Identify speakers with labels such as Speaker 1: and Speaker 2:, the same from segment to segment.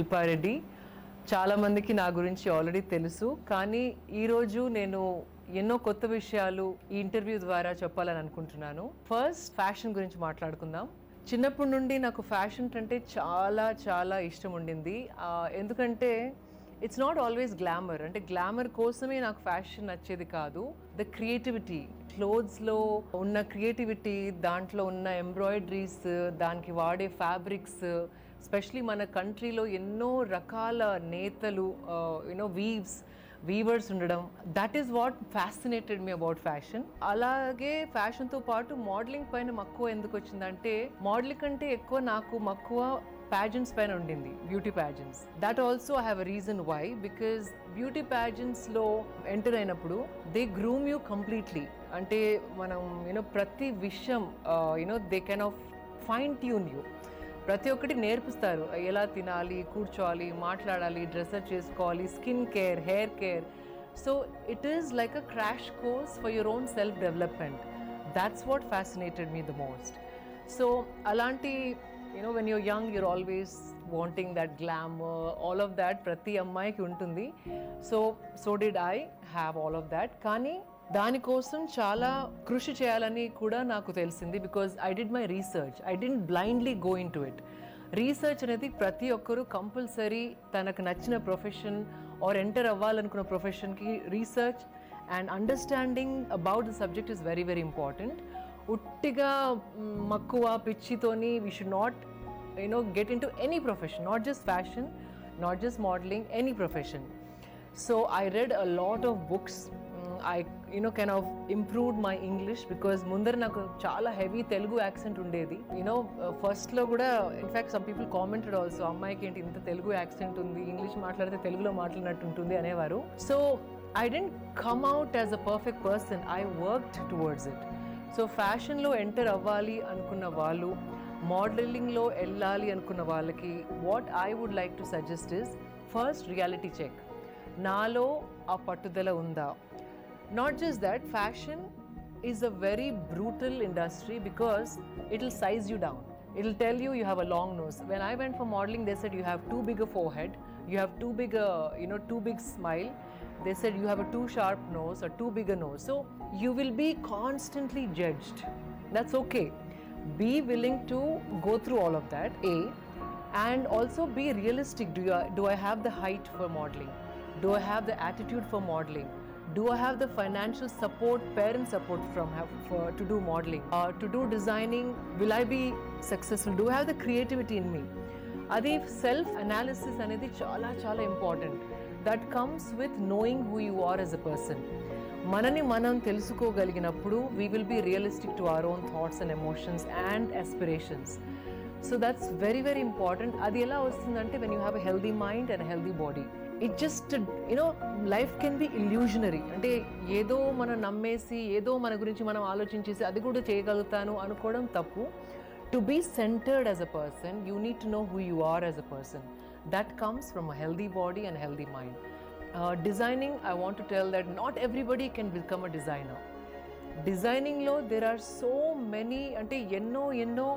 Speaker 1: శిల్పారెడ్డి చాలామందికి నా గురించి ఆల్రెడీ తెలుసు కానీ ఈరోజు నేను ఎన్నో కొత్త విషయాలు ఈ ఇంటర్వ్యూ ద్వారా చెప్పాలని అనుకుంటున్నాను ఫస్ట్ ఫ్యాషన్ గురించి మాట్లాడుకుందాం చిన్నప్పటి నుండి నాకు ఫ్యాషన్ అంటే చాలా చాలా ఇష్టం ఉండింది ఆ, ఎందుకంటే ఇట్స్ నాట్ ఆల్వేస్ గ్లామర్ అంటే గ్లామర్ కోసమే నాకు ఫ్యాషన్ నచ్చేది కాదు ద క్రియేటివిటీ క్లోత్స్లో ఉన్న క్రియేటివిటీ దాంట్లో ఉన్న ఎంబ్రాయిడరీస్ దానికి వాడే ఫ్యాబ్రిక్స్ స్పెషలీ మన కంట్రీలో ఎన్నో రకాల నేతలు యూనో వీవ్స్ వీవర్స్ ఉండడం that is what fascinated me about fashion అలాగే ఫ్యాషన్తో పాటు మోడలింగ్ పైన మక్కువ ఎందుకు వచ్చిందంటే మోడలింగ్ కంటే ఎక్కువ నాకు మక్కువ ప్యాజెంట్స్ పైన ఉండింది beauty pageants that also I have a reason why because beauty ప్యాజెంట్స్లో ఎంటర్ అయినప్పుడు దే గ్రూమ్ యూ కంప్లీట్లీ అంటే మనం యూనో ప్రతి విషయం you know they kind of fine tune you ప్రతి ఒక్కటి నేర్పిస్తారు ఎలా తినాలి కూర్చోవాలి మాట్లాడాలి డ్రెస్అప్ చేసుకోవాలి skin care hair care so it is like a crash course for your own self development that's what fascinated me the most so అలాంటి you know when your young you're always wanting that glamour all of that ప్రతి అమ్మాయికి ఉంటుంది so so did I have all of that కానీ దానికోసం చాలా కృషి చేయాలని కూడా నాకు తెలిసింది because I did my research I didn't blindly go into it research అనేది ప్రతి ఒక్కరూ కంపల్సరీ తనకు నచ్చిన ప్రొఫెషన్ ఆర్ ఎంటర్ అవ్వాలనుకున్న ప్రొఫెషన్కి research and understanding about the subject is very very important ఉట్టిగా మ్, మక్కువ పిచ్చితోని we should not you know get into any profession not just fashion not just modeling any profession so I read a lot of books I you know kind of improved my English because ముందర నాకు చాలా heavy Telugu accent ఉండేది you know ఫస్ట్లో కూడా in fact some people commented also అమ్మాయికి ఏంటి ఇంత Telugu accent ఉంది ఇంగ్లీష్ మాట్లాడితే తెలుగులో మాట్లాడినట్టు ఉంటుంది అనేవారు so I didn't come out as a perfect person I worked towards it so ఫ్యాషన్లో ఎంటర్ అవ్వాలి అనుకున్న వాళ్ళు మోడలింగ్లో వెళ్ళాలి అనుకున్న వాళ్ళకి what I would like to suggest is first reality check నాలో ఆ పట్టుదల ఉందా not just that fashion is a very brutal industry because it will size you down it will tell you you have a long nose. When I went for modeling, they said you have too big a forehead, you have too big a you know too big smile. They said you have a too sharp nose or too big a nose. So you will be constantly judged. That's okay. Be willing to go through all of that. A and also be realistic. Do you do I have the height for modeling? Do I have the attitude for modeling? do I have the financial support, parent support from have for to do modeling, uh, to do designing? Will I be successful? Do I have the creativity in me? అది self analysis అనేది చాలా చాలా important that comes with knowing who you are as a person మనని మనం తెలుసుకోగలిగినప్పుడు we will be realistic to our own thoughts and emotions and aspirations so that's very very important అది ఎలా వస్తుందంటే when you have a healthy mind and healthy body it just you know life can be illusionary అంటే ఏదో మనం నమ్మేసి ఏదో మన గురించి మనం ఆలోచించేసి అది కూడా చేయగలుగుతాను అనుకోవడం తప్పు to be centered as a person you need to know who you are as a person that comes from a healthy body and healthy mind designing I want to tell that not everybody can become a designer డిజైనింగ్లో there are so many అంటే ఎన్నో ఎన్నో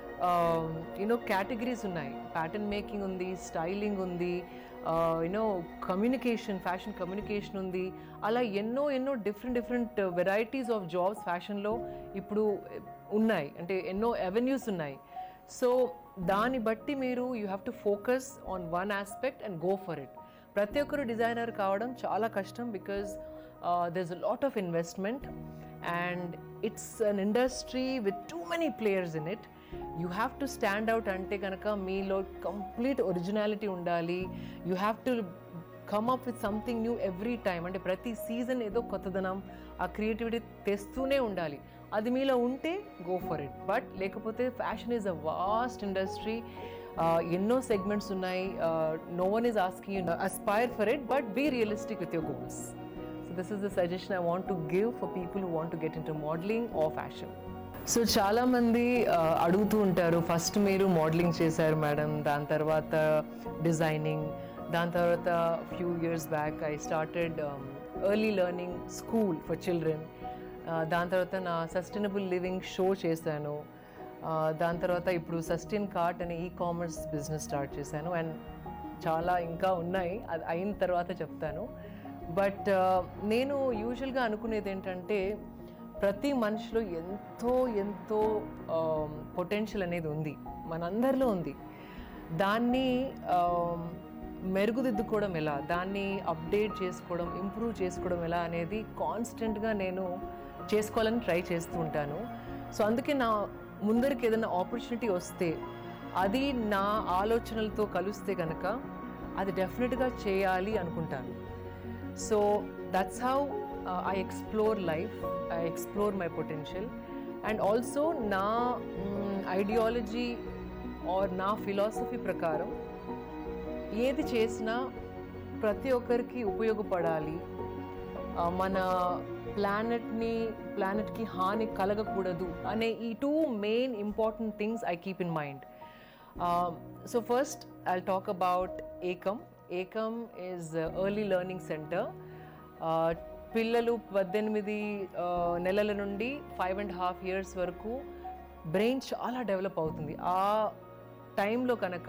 Speaker 1: you know categories ఉన్నాయి pattern making ఉంది styling ఉంది you know communication fashion communication ఉంది అలా ఎన్నో ఎన్నో different different varieties of jobs ఫ్యాషన్లో ఇప్పుడు ఉన్నాయి అంటే ఎన్నో అవెన్యూస్ ఉన్నాయి సో దాన్ని బట్టి మీరు you have to focus on one aspect and go for it ప్రతి ఒక్కరు డిజైనర్ కావడం చాలా కష్టం because there is a lot of investment and it's an industry with too many players in it you have to stand out అంటే కనుక మీలో complete originality ఉండాలి you have to come up with something new every time అంటే ప్రతి season ఏదో కొత్తదనం ఆ creativity తెస్తూనే ఉండాలి అది మీలో ఉంటే గో ఫర్ ఇట్ బట్ లేకపోతే fashion is a vast industry ఎన్నో సెగ్మెంట్స్ ఉన్నాయి no one is asking you aspire for it but be realistic with your goals so this is the suggestion I want to give for people who want to get into modeling or fashion so చాలామంది అడుగుతూ ఉంటారు first మీరు modelling చేశారు madam దాని తర్వాత designing దాని తర్వాత few years back I started early learning school for children దాని తర్వాత నా సస్టైనబుల్ లివింగ్ షో చేశాను దాని తర్వాత ఇప్పుడు సస్టైన్ కార్ట్ అనే ఈ కామర్స్ బిజినెస్ స్టార్ట్ చేశాను అండ్ చాలా ఇంకా ఉన్నాయి అది అయిన తర్వాత చెప్తాను బట్ నేను యూజువల్గా అనుకునేది ఏంటంటే ప్రతి మనిషిలో ఎంతో ఎంతో పొటెన్షియల్ అనేది ఉంది మనందరిలో ఉంది దాన్ని ఆమ్, మెరుగుదిద్దుకోవడం ఎలా దాన్ని అప్డేట్ చేసుకోవడం ఇంప్రూవ్ చేసుకోవడం ఎలా అనేది కాన్స్టెంట్గా నేను చేసుకోవాలని ట్రై చేస్తూ ఉంటాను సో అందుకే నా ముందరికి ఏదైనా ఆపర్చునిటీ వస్తే అది నా ఆలోచనలతో కలిస్తే కనుక అది డెఫినెట్గా చేయాలి అనుకుంటాను so that's how I explore life I explore my potential and also నా ఐడియాలజీ ఆర్ నా ఫిలాసఫీ ప్రకారం ఏది చేసినా ప్రతి ఒక్కరికి ఉపయోగపడాలి ఆ, మన ప్లానెట్ని ప్లానెట్కి హాని కలగకూడదు అనే ఈ two main important things I keep in mind so first I talk about Ekam Ekam is early learning center పిల్లలు పద్దెనిమిది ఆ, నెలల నుండి ఫైవ్ అండ్ హాఫ్ ఇయర్స్ వరకు బ్రెయిన్ చాలా డెవలప్ అవుతుంది ఆ టైంలో కనుక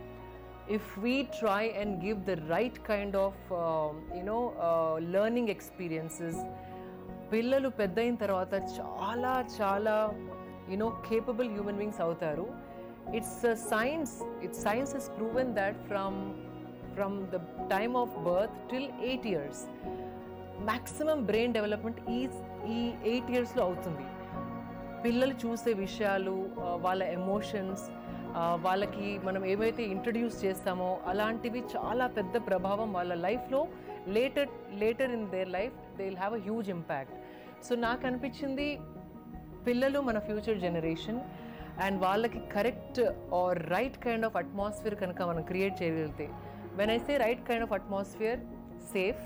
Speaker 1: if we try and give the right kind of um, you know uh, learning experiences పిల్లలు పెద్ద అయిన తర్వాత చాలా చాలా యునో కేపబుల్ హ్యూమన్ బీయింగ్స్ అవుతారు it's science it's science is proven that from from the time of birth till eight years maximum brain development ఈ ఈ eight ఇయర్స్లో అవుతుంది పిల్లలు చూసే విషయాలు ఆ, వాళ్ళ ఎమోషన్స్ వాళ్ళకి మనం ఏవైతే ఇంట్రడ్యూస్ చేస్తామో అలాంటివి చాలా పెద్ద ప్రభావం వాళ్ళ లైఫ్లో later later in their life they will have a huge impact so నాకు అనిపించింది పిల్లలు మన ఫ్యూచర్ జనరేషన్ అండ్ వాళ్ళకి correct or right kind of atmosphere కనుక మనం క్రియేట్ చేయగలిగితే when I say right kind of atmosphere safe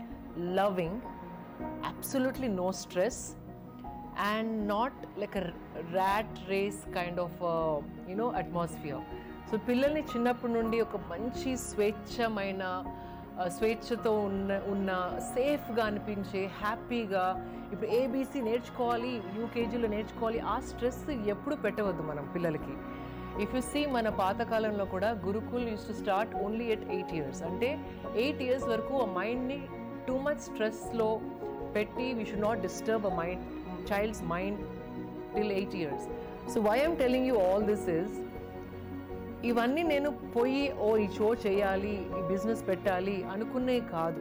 Speaker 1: loving absolutely no stress and not like a rat race kind of uh, you know atmosphere so పిల్లల్ని చిన్నప్పటి నుండి ఒక మంచి స్వేచ్ఛమైన ఆ, స్వేచ్ఛతో ఉన్న ఉన్న సేఫ్గా అనిపించే హ్యాపీగా ఇప్పుడు ఏబీసీ నేర్చుకోవాలి యూకేజీలో నేర్చుకోవాలి ఆ స్ట్రెస్ ఎప్పుడు పెట్టవద్దు మనం పిల్లలకి ఇఫ్ యు సీ మన పాతకాలంలో కూడా Gurukul use to start only at eight years అంటే ఎయిట్ ఇయర్స్ వరకు ఆ మైండ్ని టూ మచ్ స్ట్రెస్లో పెట్టి we should not disturb a mind child's mind till eight years so why I'm telling you all this is ఇవన్నీ నేను పోయి ఓ ఈ షో చేయాలి ఈ బిజినెస్ పెట్టాలి అనుకునే కాదు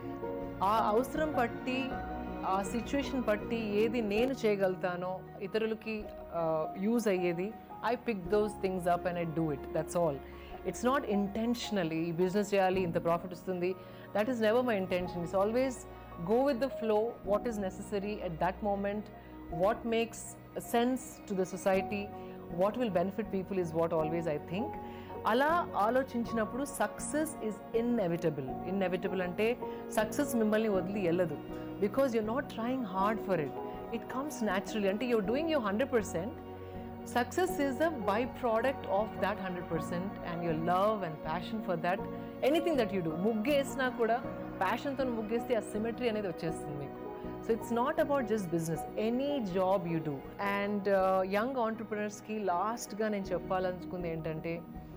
Speaker 1: ఆ అవసరం పట్టి ఆ సిచ్యువేషన్ బట్టి ఏది నేను చేయగలుగుతానో ఇతరులకి యూజ్ అయ్యేది I pick those things up and I do it that's all it's not intentionally ఈ బిజినెస్ చేయాలి ఇంత ప్రాఫిట్ వస్తుంది that is never my intention it's always go with the flow what is necessary at that moment what makes sense to the society what will benefit people is what always I think అలా ఆలోచించినప్పుడు success is inevitable inevitable అంటే success మిమ్మల్ని వదిలి వెళ్ళదు because you not trying hard for it it comes naturally అంటే you're doing you hundred percent success is a by product of that hundred percent and your love and passion for that anything that you do ముగ్గేసినా కూడా ప్యాషన్తో ముగ్గేస్తే ఆ symmetry అనేది వచ్చేస్తుంది మీకు so it's not about just business any job you do and young ఆంటర్ప్రినర్స్కి లాస్ట్గా నేను చెప్పాలనుకుంది ఏంటంటే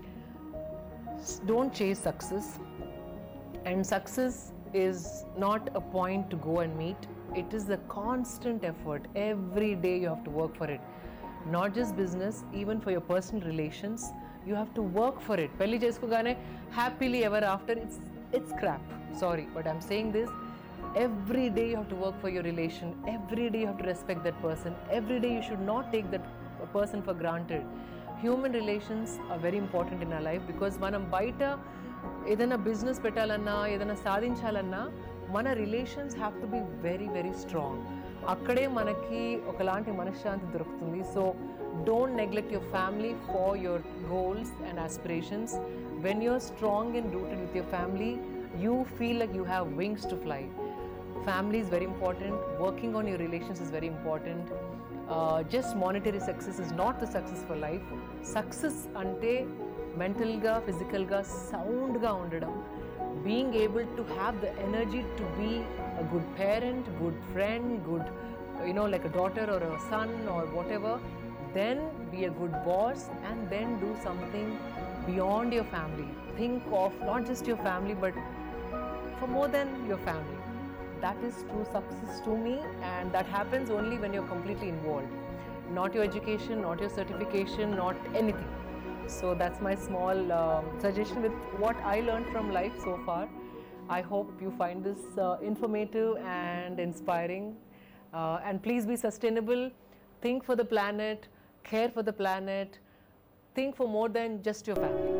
Speaker 1: don't chase success and success is not a point to go and meet it is a constant effort every day you have to work for it not just business even for your personal relations you have to work for it పెళ్లి చేసుకోగానే happily ever after it's it's crap sorry but I'm saying this every day you have to work for your relation every day you have to respect that person every day you should not take that person for granted human relations are very important in a life because మనం బయట ఏదైనా business పెట్టాలన్నా ఏదైనా సాధించాలన్నా మన relations have to be very very strong అక్కడే మనకి ఒకలాంటి మనశ్శాంతి దొరుకుతుంది so don't neglect your family for your goals and aspirations when you're strong and rooted with your family you feel like you have wings to fly family is very important working on your relations is very important uh, just monetary success is not the success for life success ante మెంటల్గా ఫిజికల్గా సౌండ్గా ఉండడం being able to have the energy to be a good parent good friend good you know like a daughter or son or whatever then be a good boss and then do something beyond your family. Think of not just your family, but for more than your family. That is true success to me, and that happens only when you're completely involved. Not your education, not your certification, not anything. So that's my small um, suggestion with what I learned from life so far. I hope you find this uh, informative and inspiring. Uh, and please be sustainable. Think for the planet, care for the planet, think for more than just your family.